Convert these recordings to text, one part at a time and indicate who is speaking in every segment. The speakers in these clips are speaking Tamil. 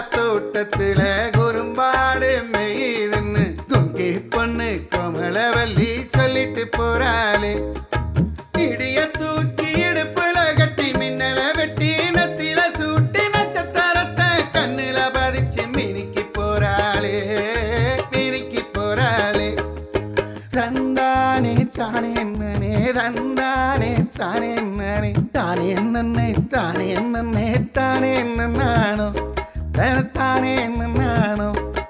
Speaker 1: தோட்டத்துல குறும்பாடு மெய்துன்னு குங்கி பொண்ணு கோமலவல்லி சொல்லிட்டு போறாளே இடிய தூக்கி இடுப்புல கட்டி மின்னல வெட்டி நத்தில சூட்டி நட்சத்திரத்தை கண்ணுல பதிச்சு மினிக்கி போறாளே மினிக்கி போறாளே தந்தானே தானே என்னனே தந்தானே தானே என்னனே தானே என்னன்னே தானே என்னன்னே தானே என்ன நானோ தானே என்ன நானோ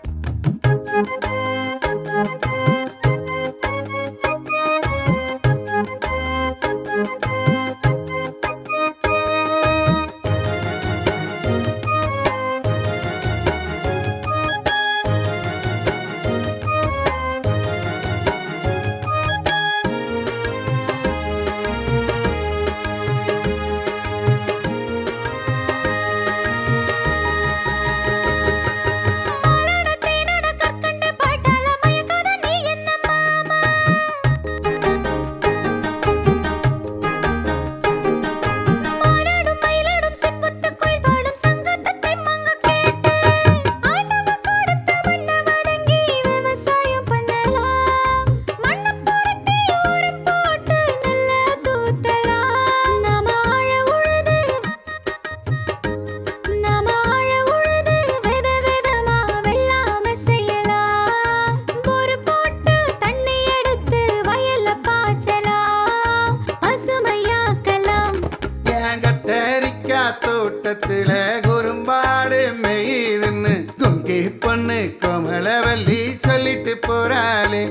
Speaker 2: பாலாட தேனாட கற்கண்டு பாட்டால மயக்காத நீ என்ன மாமா மானாடும் மயிலாடும் செப்புத்துக்குள் வாழும் சங்கத்தத்தை மங்க கேட்டு ஆண்டவன் கொடுத்த மண்ணை வணங்கி விவசாயம் பண்ணலாம் மண்ணை புரட்டி உரம் போட்டு நல்லா தூத்தலாம் நாம ஆழ உழுது நாம ஆழ உழுது வித விதமா வெள்ளாம செய்யலாம் போரு போட்டு தண்ணி எடுத்து வயல்ல பாய்ச்சலாம் பசுமையாக்கலாம்
Speaker 1: என் கத்தரிக்கா தோட்டத்துல குறும்பாடு மெய்துன்னு குங்கி பொண்ணு கோமலவல்லி சொல்லிட்டு போறாளே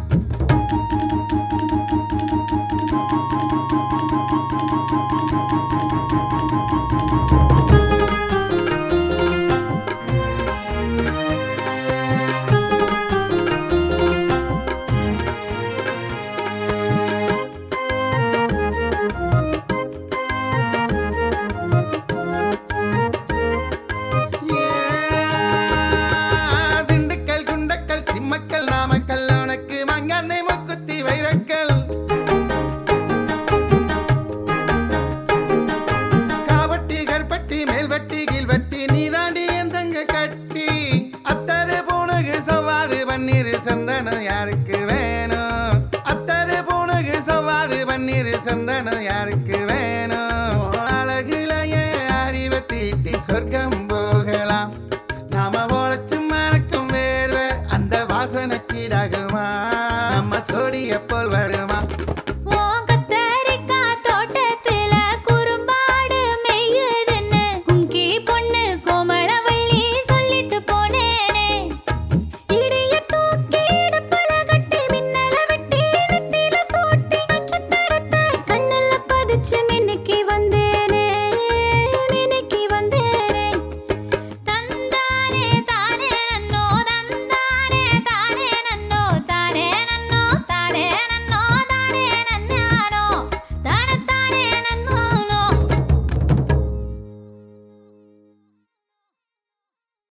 Speaker 1: ஏ, திண்டுக்கல் குண்டக்கல் சிம்மக்கல் நாமக்கல் உனக்கு மங்கந்தை முக்குத்தி வைரக்கல் காவட்டி கற்பட்டி மேல்வட்டி கீழ்வட்டி நீ தாண்டி எந்தங்க கட்டி